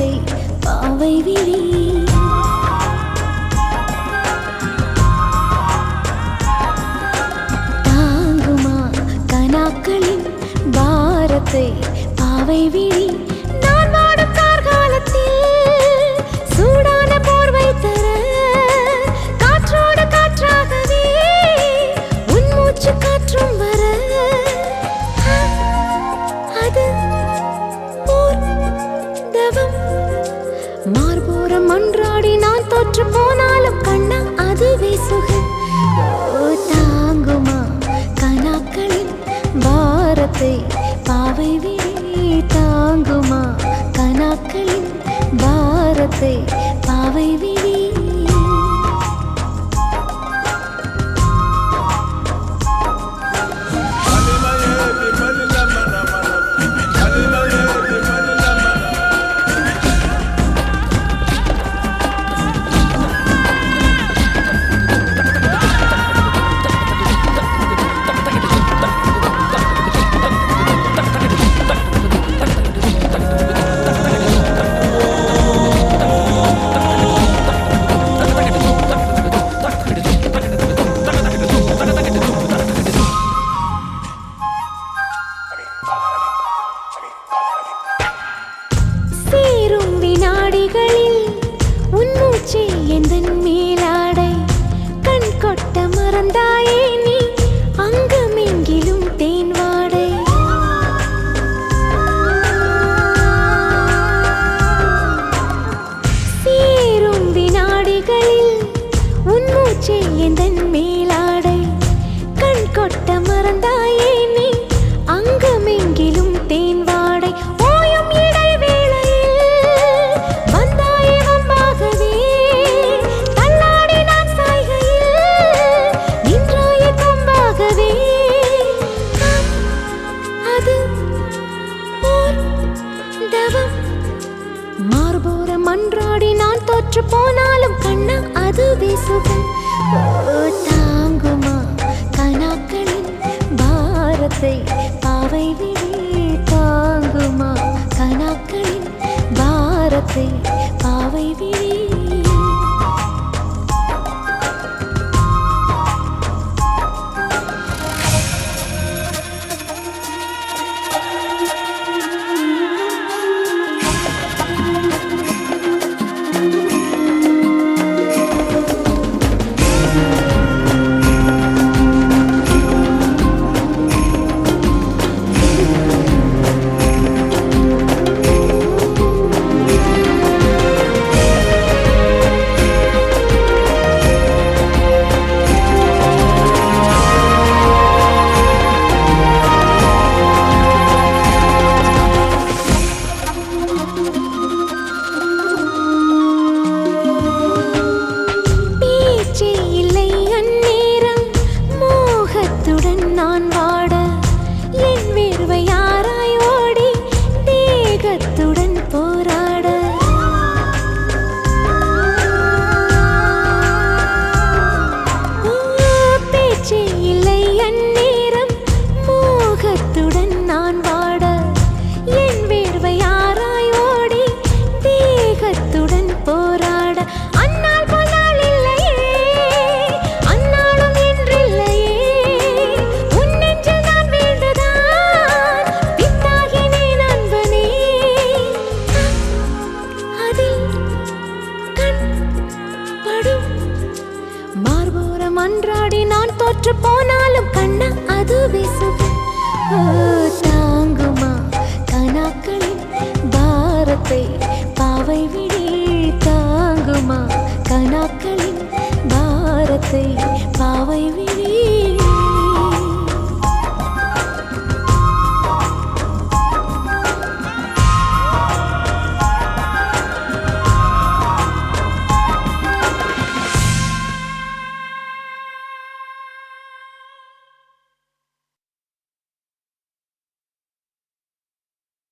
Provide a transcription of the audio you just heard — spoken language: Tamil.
பாரத்தை பாவை விழி தாங்குமா கனாக்களின் பாரத்தை பாவை விழி நான் வாடும் கார்காலத்தில் சூடான போர்வை தர காற்றோடு காற்றாகவே உன் மூச்சு காற்றும் வர அது ஓர் தவம் மார்போரம் அன்றாடி நான் தோற்று போனாலும் கண்ணா அதுவே சுகம் ஓ, தாங்குமா கனாக்களின் பாரத்தை பாவை விழி தாங்குமா கனாக்களின் பாரத்தை பாவை விழி சேரும் வினாடிகளில் உன் மூச்சே எந்தன் மேலாடை கண் கொட்ட மறந்தாயே நீ அங்கமெங்கிலும் தேன் வாடை சேரும் வினாடிகளில் உன் மூச்சே எந்தன் மேலாடை கண் கொட்ட மறந்தாயே நீ அங்கமெங்கிலும் தேன் வாடை ஓயும் இடைவேளையில் வந்தாயே வம்பாகவே தள்ளாடி நான் சாய்கையில் நின்றாயே கொம்பாகவே அது ஓர் தவம் மார்போரம் அன்றாடி நான் தோற்று போனாலும் கண்ணா அதுவே சுகம் ஓ, தாங்குமா கனாக்களின் பாரத்தை பாவை விழி தாங்குமா கனாக்களின் பாரத்தை பாவை விழி பேச்சே இல்லை அந்நேரம் மோகத்துடன் நான் வாட என் வேர்வை யாராய் ஓடி தேகத்துடன் போராட ஓ, பேச்சே இல்லை அந்நேரம் மோகத்துடன் நான் வாட என் வேர்வை யாராய் ஓடி தேகத்துடன் போராட அந்நாள் போனால் இல்லையே அந்நாளும் என்றில்லையே உன் நெஞ்சில் நான் வீழ்ந்துதான் பித்தாகினேன் அன்பனே அதில் கண் படும் மார்போரம் அன்றாடி நான் தோற்று போனாலும் கண்ணா அதுவே சுகம் ஓ, தாங்குமா கனாக்களின் பாரத்தை பாவை விழி தாங்குமா கனாக்களின் பாரத்தை